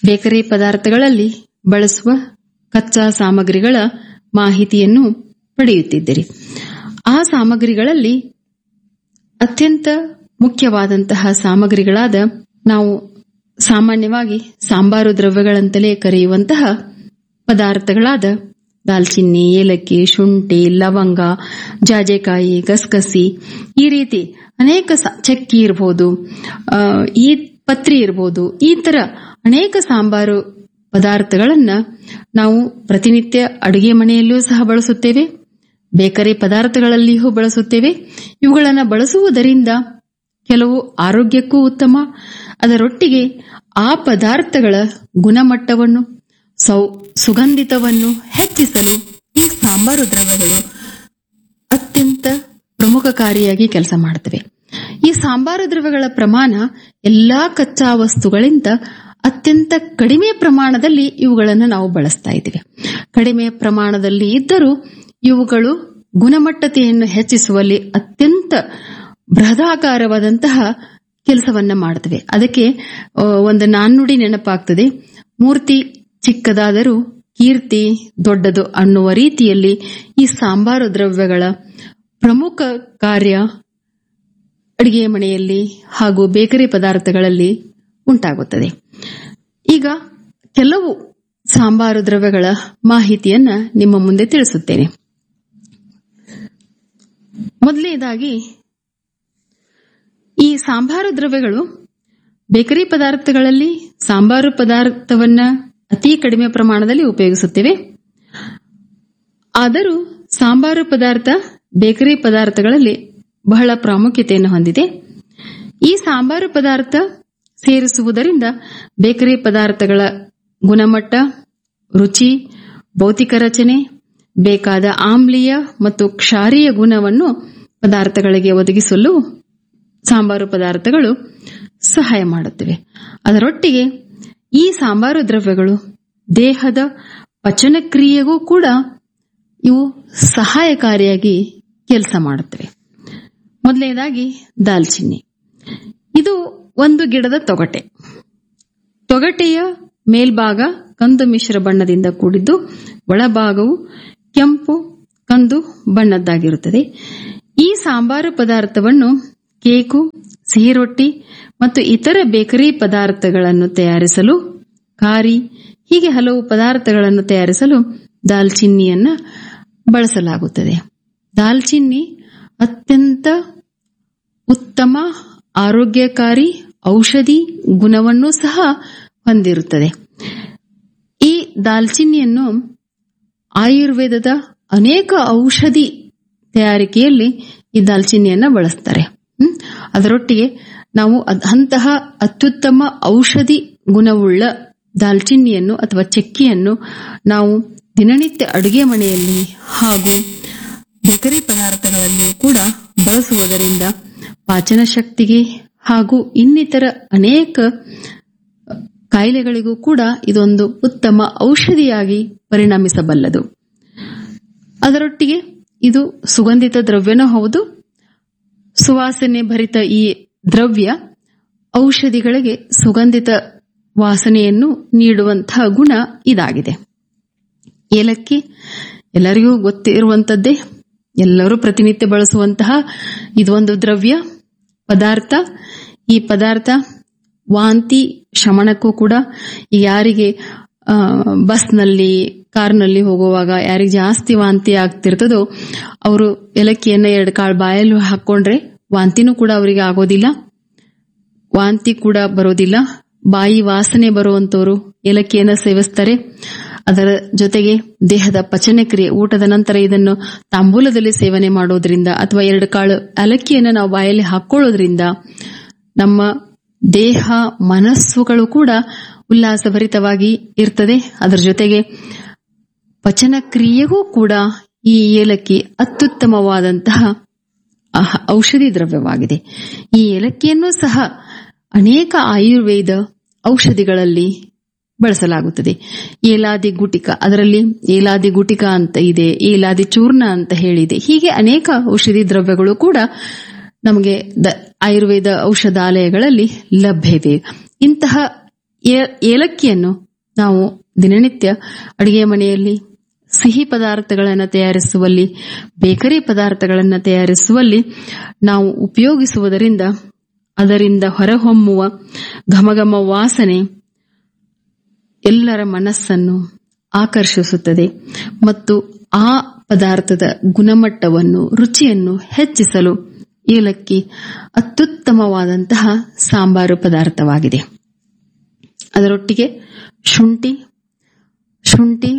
Bakery ಪದಾರ್ಥಗಳಲ್ಲಿ ಬಳಸುವ ಕಚ್ಚಾ ಸಾಮಗ್ರಿಗಳ ಮಾಹಿತಿಯನ್ನು ಪಡೆಯುತ್ತಿದ್ದೀರಿ ಆ ಸಾಮಗ್ರಿಗಳಲ್ಲಿ ಅತ್ಯಂತ ಮುಖ್ಯವಾದಂತಹ ಸಾಮಗ್ರಿಗಳಾದ ನಾವು ಸಾಮಾನ್ಯವಾಗಿ ಸಾಂಬಾರು ದ್ರವ್ಯಗಳಂತಲೇ ಕರೆಯುವಂತಹ ಪದಾರ್ಥಗಳಾದ ದಾಲ್ಚಿನ್ನಿ ಏಲಕ್ಕಿ ಶುಂಠಿ ಲವಂಗ ಜಾಜೆಕಾಯಿ ಗಸಗಸಿ ಈ ರೀತಿ ಅನೇಕ ಸ- ಚಕ್ಕಿ ಇರಬಹುದು ಆ, ಈ ಪತ್ರಿ ಇರಬಹುದು ಈ ತರ ಅನೇಕ ಸಾಂಬಾರು ಪದಾರ್ಥಗಳನ್ನ ನಾವು ಪ್ರತಿನಿತ್ಯ ಅಡುಗೆ ಮನೆಯಲ್ಲೂ ಸಹ ಬಳಸುತ್ತೇವೆ ಬೇಕರಿ ಪದಾರ್ಥಗಳಲ್ಲಿಯೂ ಬಳಸುತ್ತೇವೆ ಇವುಗಳನ್ನು ಬಳಸುವುದರಿಂದ ಕೆಲವು ಆರೋಗ್ಯಕ್ಕೂ ಉತ್ತಮ ಅದರೊಟ್ಟಿಗೆ ಆ ಪದಾರ್ಥಗಳ ಗುಣಮಟ್ಟವನ್ನು ಸೌ ಸುಗಂಧಿತವನ್ನು ಹೆಚ್ಚಿಸಲು ಈ ಸಾಂಬಾರು ದ್ರವ್ಯಗಳು ಅತ್ಯಂತ ಪ್ರಮುಖಕಾರಿಯಾಗಿ ಕೆಲಸ ಮಾಡುತ್ತವೆ ಈ ಸಾಂಬಾರು ದ್ರವ್ಯಗಳ ಪ್ರಮಾಣ ಎಲ್ಲಾ ಕಚ್ಚಾ ವಸ್ತುಗಳಿಂದ ಅತ್ಯಂತ ಕಡಿಮೆ ಪ್ರಮಾಣದಲ್ಲಿ ಇವುಗಳನ್ನು ನಾವು ಬಳಸ್ತಾ ಇದ್ದೇವೆ ಕಡಿಮೆ ಪ್ರಮಾಣದಲ್ಲಿ ಇದ್ದರೂ ಇವುಗಳು ಗುಣಮಟ್ಟತೆಯನ್ನು ಹೆಚ್ಚಿಸುವಲ್ಲಿ ಅತ್ಯಂತ ಬೃಹದಾಕಾರವಾದಂತಹ ಕೆಲಸವನ್ನ ಮಾಡುತ್ತವೆ ಅದಕ್ಕೆ ಆ, ಒಂದು ನಾಣ್ಣುಡಿ ನೆನಪಾಗ್ತದೆ ಮೂರ್ತಿ ಚಿಕ್ಕದಾದರೂ ಕೀರ್ತಿ ದೊಡ್ಡದು ಅನ್ನುವ ರೀತಿಯಲ್ಲಿ ಈ ಸಾಂಬಾರು ದ್ರವ್ಯಗಳ ಪ್ರಮುಖ ಕಾರ್ಯ ಅಡಿಗೆ ಮನೆಯಲ್ಲಿ ಹಾಗೂ ಬೇಕರಿ ಪದಾರ್ಥಗಳಲ್ಲಿ ಉಂಟಾಗುತ್ತದೆ ಈಗ ಕೆಲವು ಸಾಂಬಾರು ದ್ರವ್ಯಗಳ ಮಾಹಿತಿಯನ್ನ ನಿಮ್ಮ ಮುಂದೆ ತಿಳಿಸುತ್ತೇನೆ ಮೊದಲನೇದಾಗಿ ಈ ಸಾಂಬಾರು ದ್ರವ್ಯಗಳು ಬೇಕರಿ ಪದಾರ್ಥಗಳಲ್ಲಿ ಸಾಂಬಾರು ಪದಾರ್ಥವನ್ನ ಅತಿ ಕಡಿಮೆ ಪ್ರಮಾಣದಲ್ಲಿ ಉಪಯೋಗಿಸುತ್ತೇವೆ ಆದರೂ ಸಾಂಬಾರು ಪದಾರ್ಥ ಬೇಕರಿ ಪದಾರ್ಥಗಳಲ್ಲಿ ಬಹಳ ಪ್ರಾಮುಖ್ಯತೆಯನ್ನು ಹೊಂದಿದೆ ಈ ಸಾಂಬಾರು ಪದಾರ್ಥ ಸೇರಿಸುವುದರಿಂದ ಬೇಕರಿ ಪದಾರ್ಥಗಳ ಗುಣಮಟ್ಟ ರುಚಿ ಭೌತಿಕ ರಚನೆ ಬೇಕಾದ ಆಮ್ಲೀಯ ಮತ್ತು ಕ್ಷಾರೀಯ ಗುಣವನ್ನು ಪದಾರ್ಥಗಳಿಗೆ ಒದಗಿಸಲು ಸಾಂಬಾರು ಪದಾರ್ಥಗಳು ಸಹಾಯ ಮಾಡುತ್ತವೆ ಅದರೊಟ್ಟಿಗೆ ಈ ಸಾಂಬಾರು ದ್ರವ್ಯಗಳು ದೇಹದ ಪಚನ ಕ್ರಿಯೆಗೂ ಕೂಡ ಇವು ಸಹಾಯಕಾರಿಯಾಗಿ ಕೆಲಸ ಮಾಡುತ್ತವೆ ಮೊದಲನೇದಾಗಿ ದಾಲ್ಚಿನ್ನಿ ಇದು ಒಂದು ಗಿಡದ ತೊಗಟೆ ತೊಗಟೆಯ ಮೇಲ್ಭಾಗ ಕಂದು ಮಿಶ್ರ ಬಣ್ಣದಿಂದ ಕೂಡಿದ್ದು ಒಳಭಾಗವು ಕೆಂಪು ಕಂದು ಬಣ್ಣದ್ದಾಗಿರುತ್ತದೆ ಈ ಸಾಂಬಾರು ಪದಾರ್ಥವನ್ನು ಕೇಕು ಸಿಹಿ ರೊಟ್ಟಿ ಮತ್ತು ಇತರ ಬೇಕರಿ ಪದಾರ್ಥಗಳನ್ನು ತಯಾರಿಸಲು ಕಾರಿ ಹೀಗೆ ಹಲವು ಪದಾರ್ಥಗಳನ್ನು ತಯಾರಿಸಲು ದಾಲ್ಚಿನ್ನಿಯನ್ನ ಬಳಸಲಾಗುತ್ತದೆ ದಾಲ್ಚಿನ್ನಿ ಅತ್ಯಂತ ಉತ್ತಮ ಆರೋಗ್ಯಕಾರಿ ಔಷಧಿ ಗುಣವನ್ನು ಸಹ ಹೊಂದಿರುತ್ತದೆ ಈ ದಾಲ್ಚಿನ್ನಿಯನ್ನು ಆಯುರ್ವೇದದ ಅನೇಕ ಔಷಧಿ ತಯಾರಿಕೆಯಲ್ಲಿ ಈ ದಾಲ್ಚಿನ್ನಿಯನ್ನ ಬಳಸ್ತಾರೆ ಹ್ಮ್? ಅದರೊಟ್ಟಿಗೆ ನಾವು ಅದ್- ಅಂತಹ ಅತ್ಯುತ್ತಮ ಔಷಧಿ ಗುಣವುಳ್ಳ ದಾಲ್ಚಿನ್ನಿಯನ್ನು ಅಥವಾ ಚಕ್ಕಿಯನ್ನು ನಾವು ದಿನನಿತ್ಯ ಅಡುಗೆ ಮನೆಯಲ್ಲಿ ಹಾಗೂ ಬೇಕರಿ ಪದಾರ್ಥಗಳಲ್ಲಿ ಕೂಡ ಬಳಸುವುದರಿಂದ ಪಾಚನ ಶಕ್ತಿಗೆ ಹಾಗೂ ಇನ್ನಿತರ ಅನೇಕ ಕಾಯಿಲೆಗಳಿಗೂ ಕೂಡ ಇದೊಂದು ಉತ್ತಮ ಔಷಧಿಯಾಗಿ ಪರಿಣಮಿಸಬಲ್ಲದು ಅದರೊಟ್ಟಿಗೆ ಇದು ಸುಗಂಧಿತ ದ್ರವ್ಯನೂ ಹೌದು ಸುವಾಸನೆ ಭರಿತ ಈ ದ್ರವ್ಯ ಔಷಧಿಗಳಿಗೆ ಸುಗಂಧಿತ ವಾಸನೆಯನ್ನು ನೀಡುವಂತಹ ಗುಣ ಇದಾಗಿದೆ ಏಲಕ್ಕಿ ಎಲ್ಲರಿಗೂ ಗೊತ್ತಿರುವಂತದ್ದೇ ಎಲ್ಲರೂ ಪ್ರತಿನಿತ್ಯ ಬಳಸುವಂತಹ ಇದೊಂದು ದ್ರವ್ಯ ಪದಾರ್ಥ ಈ ಪದಾರ್ಥ ವಾಂತಿ ಶಮನಕ್ಕೂ ಕೂಡ ಈಗ ಯಾರಿಗೆ ಆ, ಬಸ್ನಲ್ಲಿ ಕಾರ್ನಲ್ಲಿ ಹೋಗುವಾಗ ಯಾರಿಗೆ ಜಾಸ್ತಿ ವಾಂತಿ ಆಗ್ತಿರ್ತದೋ ಅವರು ಏಲಕ್ಕಿಯನ್ನ ಎರಡು ಕಾಳು ಬಾಯಲ್ಲಿ ಹಾಕೊಂಡ್ರೆ ವಾಂತಿನೂ ಕೂಡ ಅವರಿಗೆ ಆಗೋದಿಲ್ಲ ವಾಂತಿ ಕೂಡ ಬರೋದಿಲ್ಲ ಬಾಯಿ ವಾಸನೆ ಬರುವಂತವರು ಏಲಕ್ಕಿಯನ್ನ ಸೇವಿಸ್ತಾರೆ ಅದರ ಜೊತೆಗೆ ದೇಹದ ಪಚನ ಕ್ರಿಯೆ ಊಟದ ನಂತರ ಇದನ್ನು ತಾಂಬೂಲದಲ್ಲಿ ಸೇವನೆ ಮಾಡೋದ್ರಿಂದ ಅಥವಾ ಎರಡು ಕಾಳು ಏಲಕ್ಕಿಯನ್ನು ನಾವು ಬಾಯಲ್ಲಿ ಹಾಕೊಳ್ಳೋದ್ರಿಂದ ನಮ್ಮ ದೇಹ ಮನಸ್ಸುಗಳು ಕೂಡ ಉಲ್ಲಾಸಭರಿತವಾಗಿ ಇರ್ತದೆ ಅದರ ಜೊತೆಗೆ ಪಚನ ಕ್ರಿಯೆಗೂ ಕೂಡ ಈ ಏಲಕ್ಕಿ ಅತ್ಯುತ್ತಮವಾದಂತಹ ಆಹ- ಔಷಧಿ ದ್ರವ್ಯವಾಗಿದೆ ಈ ಏಲಕ್ಕಿಯನ್ನು ಸಹ ಅನೇಕ ಆಯುರ್ವೇದ ಔಷಧಿಗಳಲ್ಲಿ ಬಳಸಲಾಗುತ್ತದೆ ಏಲಾದಿ ಗುಟಿಕ ಅದರಲ್ಲಿ ಏಲಾದಿ ಗುಟಿಕ ಅಂತ ಇದೆ ಏಲಾದಿ ಚೂರ್ಣ ಅಂತ ಹೇಳಿದೆ ಹೀಗೆ ಅನೇಕ ಔಷಧಿ ದ್ರವ್ಯಗಳು ಕೂಡ ನಮಗೆ ದ- ಆಯುರ್ವೇದ ಔಷಧಾಲಯಗಳಲ್ಲಿ ಲಭ್ಯವಿವೆ ಇಂತಹ ಏ- ಏಲಕ್ಕಿಯನ್ನು ನಾವು ದಿನನಿತ್ಯ ಅಡಿಗೆ ಮನೆಯಲ್ಲಿ ಸಿಹಿ ಪದಾರ್ಥಗಳನ್ನು ತಯಾರಿಸುವಲ್ಲಿ ಬೇಕರಿ ಪದಾರ್ಥಗಳನ್ನು ತಯಾರಿಸುವಲ್ಲಿ ನಾವು ಉಪಯೋಗಿಸುವುದರಿಂದ ಅದರಿಂದ ಹೊರಹೊಮ್ಮುವ ಘಮಘಮ ವಾಸನೆ ಎಲ್ಲರ ಮನಸ್ಸನ್ನು ಆಕರ್ಷಿಸುತ್ತದೆ ಮತ್ತು ಆ ಪದಾರ್ಥದ ಗುಣಮಟ್ಟವನ್ನು ರುಚಿಯನ್ನು ಹೆಚ್ಚಿಸಲು ಏಲಕ್ಕಿ ಅತ್ಯುತ್ತಮವಾದಂತಹ ಸಾಂಬಾರು ಪದಾರ್ಥವಾಗಿದೆ ಅದರೊಟ್ಟಿಗೆ ಶುಂಠಿ ಶುಂಠಿ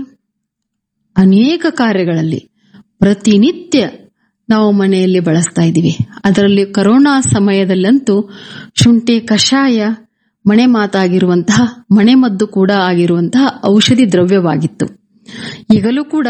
ಅನೇಕ ಕಾರ್ಯಗಳಲ್ಲಿ ಪ್ರತಿನಿತ್ಯ ನಾವು ಮನೆಯಲ್ಲಿ ಬಳಸ್ತಾ ಇದ್ದೀವಿ ಅದರಲ್ಲಿ ಕರೋನಾ ಸಮಯದಲ್ಲಂತೂ ಶುಂಠಿ ಕಷಾಯ ಮನೆ ಮಾತಾಗಿರುವಂತಹ ಮನೆಮದ್ದು ಕೂಡ ಆಗಿರುವಂತಹ ಔಷಧಿ ದ್ರವ್ಯವಾಗಿತ್ತು ಈಗಲೂ ಕೂಡ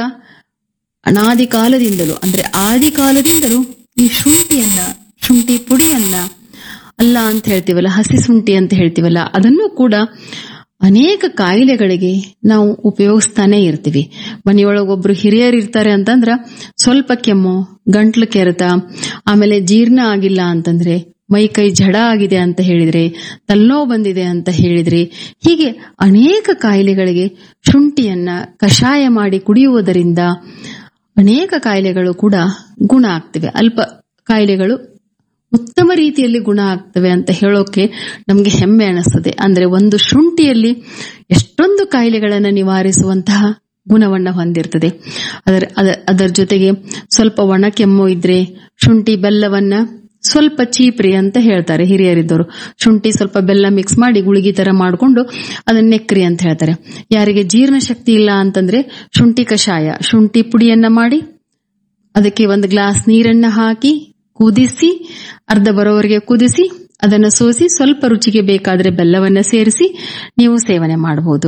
ಅನಾದಿ ಕಾಲದಿಂದಲೂ ಅಂದ್ರೆ ಆದಿ ಕಾಲದಿಂದಲೂ ಈ ಶುಂಠಿಯನ್ನ ಶುಂಠಿ ಪುಡಿಯನ್ನ ಅಲ್ಲ ಅಂತ ಹೇಳ್ತೀವಲ್ಲ ಹಸಿ ಶುಂಠಿ ಅಂತ ಹೇಳ್ತೀವಲ್ಲ ಅದನ್ನು ಕೂಡ ಅನೇಕ ಕಾಯಿಲೆಗಳಿಗೆ ನಾವು ಉಪಯೋಗಿಸ್ತಾನೆ ಇರ್ತೀವಿ ಮನೆಯೊಳಗೊಬ್ರು ಹಿರಿಯರು ಇರ್ತಾರೆ ಅಂತಂದ್ರ ಸ್ವಲ್ಪ ಕೆಮ್ಮು ಗಂಟ್ಲು ಕೆರೆತ ಆಮೇಲೆ ಜೀರ್ಣ ಆಗಿಲ್ಲ ಅಂತಂದ್ರೆ ಮೈ ಕೈ ಜಡ ಆಗಿದೆ ಅಂತ ಹೇಳಿದ್ರೆ ತಲೆನೋವು ಬಂದಿದೆ ಅಂತ ಹೇಳಿದ್ರೆ ಹೀಗೆ ಅನೇಕ ಕಾಯಿಲೆಗಳಿಗೆ ಶುಂಠಿಯನ್ನ ಕಷಾಯ ಮಾಡಿ ಕುಡಿಯುವುದರಿಂದ ಅನೇಕ ಕಾಯಿಲೆಗಳು ಕೂಡ ಗುಣ ಆಗ್ತಿವೆ ಅಲ್ಪ ಕಾಯಿಲೆಗಳು ಉತ್ತಮ ರೀತಿಯಲ್ಲಿ ಗುಣ ಆಗ್ತವೆ ಅಂತ ಹೇಳೋಕೆ ನಮಗೆ ಹೆಮ್ಮೆ ಅನಿಸ್ತದೆ ಅಂದ್ರೆ ಒಂದು ಶುಂಠಿಯಲ್ಲಿ ಎಷ್ಟೊಂದು ಕಾಯಿಲೆಗಳನ್ನು ನಿವಾರಿಸುವಂತಹ ಗುಣವನ್ನ ಹೊಂದಿರ್ತದೆ ಅದರ ಅದ- ಅದರ ಜೊತೆಗೆ ಸ್ವಲ್ಪ ಒಣ ಕೆಮ್ಮು ಇದ್ರೆ ಶುಂಠಿ ಬೆಲ್ಲವನ್ನ ಸ್ವಲ್ಪ ಚೀಪ್ರಿ ಅಂತ ಹೇಳ್ತಾರೆ ಹಿರಿಯರಿದ್ದವರು ಶುಂಠಿ ಸ್ವಲ್ಪ ಬೆಲ್ಲ ಮಿಕ್ಸ್ ಮಾಡಿ ಗುಳಿಗೆ ತರ ಮಾಡಿಕೊಂಡು ಅದನ್ನ ನೆಕ್ರಿ ಅಂತ ಹೇಳ್ತಾರೆ ಯಾರಿಗೆ ಜೀರ್ಣ ಶಕ್ತಿ ಇಲ್ಲ ಅಂತಂದ್ರೆ ಶುಂಠಿ ಕಷಾಯ ಶುಂಠಿ ಪುಡಿಯನ್ನ ಮಾಡಿ ಅದಕ್ಕೆ ಒಂದು ಗ್ಲಾಸ್ ನೀರನ್ನ ಹಾಕಿ ಕುದಿಸಿ ಅರ್ಧ ಬರೋವರೆಗೆ ಕುದಿಸಿ ಅದನ್ನು ಸೋಸಿ ಸ್ವಲ್ಪ ರುಚಿಗೆ ಬೇಕಾದ್ರೆ ಬೆಲ್ಲವನ್ನ ಸೇರಿಸಿ ನೀವು ಸೇವನೆ ಮಾಡಬಹುದು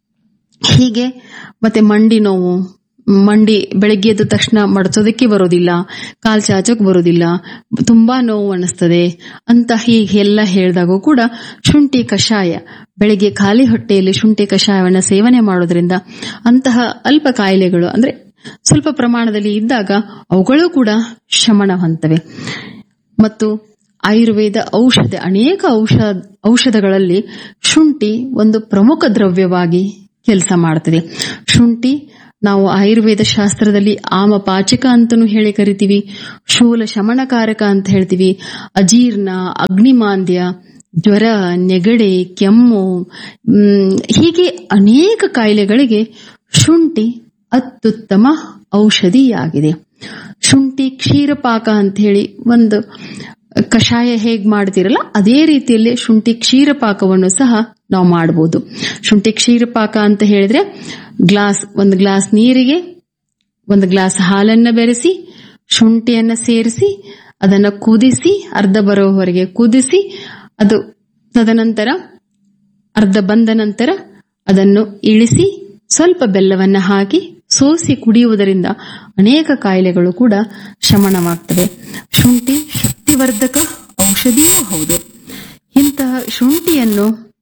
ಹೀಗೆ ಮತ್ತೆ ಮಂಡಿ ನೋವು ಮಂಡಿ ಬೆಳಗ್ಗೆ ಎದ್ದ ತಕ್ಷಣ ಮಡಚೋದಕ್ಕೆ ಬರೋದಿಲ್ಲ ಕಾಲ್ ಚಾಚಕ್ ಬರೋದಿಲ್ಲ ತುಂಬಾ ನೋವು ಅನಿಸ್ತದೆ ಅಂತ ಹೀಗೆಲ್ಲ ಹೇಳಿದಾಗೂ ಕೂಡ ಶುಂಠಿ ಕಷಾಯ ಬೆಳಗ್ಗೆ ಖಾಲಿ ಹೊಟ್ಟೆಯಲ್ಲಿ ಶುಂಠಿ ಕಷಾಯವನ್ನ ಸೇವನೆ ಮಾಡೋದ್ರಿಂದ ಅಂತಹ ಅಲ್ಪ ಕಾಯಿಲೆಗಳು ಅಂದ್ರೆ ಸ್ವಲ್ಪ ಪ್ರಮಾಣದಲ್ಲಿ ಇದ್ದಾಗ ಅವುಗಳು ಕೂಡ ಶಮನ ಹೊಂತವೆ ಮತ್ತು ಆಯುರ್ವೇದ ಔಷಧ ಅನೇಕ ಔಷಧ ಔಷಧಗಳಲ್ಲಿ ಶುಂಠಿ ಒಂದು ಪ್ರಮುಖ ದ್ರವ್ಯವಾಗಿ ಕೆಲಸ ಮಾಡ್ತದೆ ಶುಂಠಿ ನಾವು ಆಯುರ್ವೇದ ಶಾಸ್ತ್ರದಲ್ಲಿ ಆಮಪಾಚಕ ಅಂತನೂ ಹೇಳಿ ಕರಿತೀವಿ ಶೂಲ ಶಮನಕಾರಕ ಅಂತ ಹೇಳ್ತೀವಿ ಅಜೀರ್ಣ ಅಗ್ನಿಮಾಂದ್ಯ ಜ್ವರ ನೆಗಡೆ ಕೆಮ್ಮು ಮ್, ಹೀಗೆ ಅನೇಕ ಕಾಯಿಲೆಗಳಿಗೆ ಶುಂಠಿ ಅತ್ಯುತ್ತಮ ಔಷಧಿಯಾಗಿದೆ ಶುಂಠಿ ಕ್ಷೀರಪಾಕ ಅಂತ ಹೇಳಿ ಒಂದು ಕಷಾಯ ಹೇಗ್ ಮಾಡ್ತಿರಲ್ಲ ಅದೇ ರೀತಿಯಲ್ಲಿ ಶುಂಠಿ ಕ್ಷೀರಪಾಕವನ್ನು ಸಹ ನಾವು ಮಾಡಬಹುದು ಶುಂಠಿ ಕ್ಷೀರಪಾಕ ಅಂತ ಹೇಳಿದ್ರೆ ಗ್ಲಾಸ್ ಒಂದು ಗ್ಲಾಸ್ ನೀರಿಗೆ ಒಂದು ಗ್ಲಾಸ್ ಹಾಲನ್ನ ಬೆರೆಸಿ ಶುಂಠಿಯನ್ನ ಸೇರಿಸಿ ಅದನ್ನ ಕುದಿಸಿ ಅರ್ಧ ಬರೋವರೆಗೆ ಕುದಿಸಿ ಅದು ತದನಂತರ ಅರ್ಧ ಬಂದ ನಂತರ ಅದನ್ನು ಇಳಿಸಿ ಸ್ವಲ್ಪ ಬೆಲ್ಲವನ್ನ ಹಾಕಿ ಸೋಸಿ ಕುಡಿಯುವುದರಿಂದ ಅನೇಕ ಕಾಯಿಲೆಗಳು ಕೂಡ ಶಮನವಾಗ್ತವೆ ಶುಂಠಿ ಶಕ್ತಿವರ್ಧಕ ಔಷಧಿಯೂ ಹೌದು ಇಂತಹ ಶುಂಠಿಯನ್ನು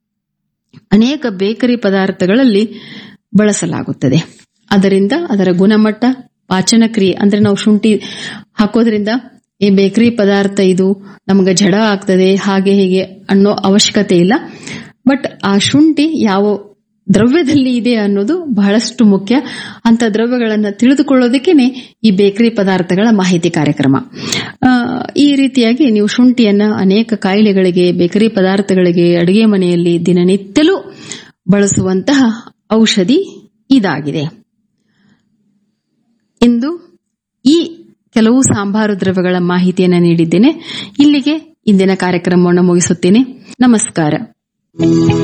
ಅನೇಕ ಬೇಕರಿ ಪದಾರ್ಥಗಳಲ್ಲಿ ಬಳಸಲಾಗುತ್ತದೆ ಅದರಿಂದ ಅದರ ಗುಣಮಟ್ಟ ಪಾಚನ ಕ್ರಿಯೆ ಅಂದ್ರೆ ನಾವು ಶುಂಠಿ ಹಾಕೋದ್ರಿಂದ ಈ ಬೇಕರಿ ಪದಾರ್ಥ ಇದು ನಮಗೆ ಜಡ ಆಗ್ತದೆ ಹಾಗೆ ಹೀಗೆ ಅನ್ನೋ ಅವಶ್ಯಕತೆ ಇಲ್ಲ ಬಟ್ ಆ ಶುಂಠಿ ಯಾವ ದ್ರವ್ಯದಲ್ಲಿ ಇದೆ ಅನ್ನೋದು ಬಹಳಷ್ಟು ಮುಖ್ಯ ಅಂತ ದ್ರವ್ಯಗಳನ್ನು ತಿಳಿದುಕೊಳ್ಳೋದಕ್ಕೇನೆ ಈ ಬೇಕರಿ ಪದಾರ್ಥಗಳ ಮಾಹಿತಿ ಕಾರ್ಯಕ್ರಮ ಆ, ಈ ರೀತಿಯಾಗಿ ನೀವು ಶುಂಠಿಯನ್ನ ಅನೇಕ ಕಾಯಿಲೆಗಳಿಗೆ ಬೇಕರಿ ಪದಾರ್ಥಗಳಿಗೆ ಅಡುಗೆ ಮನೆಯಲ್ಲಿ ದಿನನಿತ್ಯಲೂ ಬಳಸುವಂತಹ ಔಷಧಿ ಇದಾಗಿದೆ ಇಂದು ಈ ಕೆಲವು ಸಾಂಬಾರು ದ್ರವ್ಯಗಳ ಮಾಹಿತಿಯನ್ನು ನೀಡಿದ್ದೇನೆ ಇಲ್ಲಿಗೆ ಇಂದಿನ ಕಾರ್ಯಕ್ರಮವನ್ನು ಮುಗಿಸುತ್ತೇನೆ ನಮಸ್ಕಾರ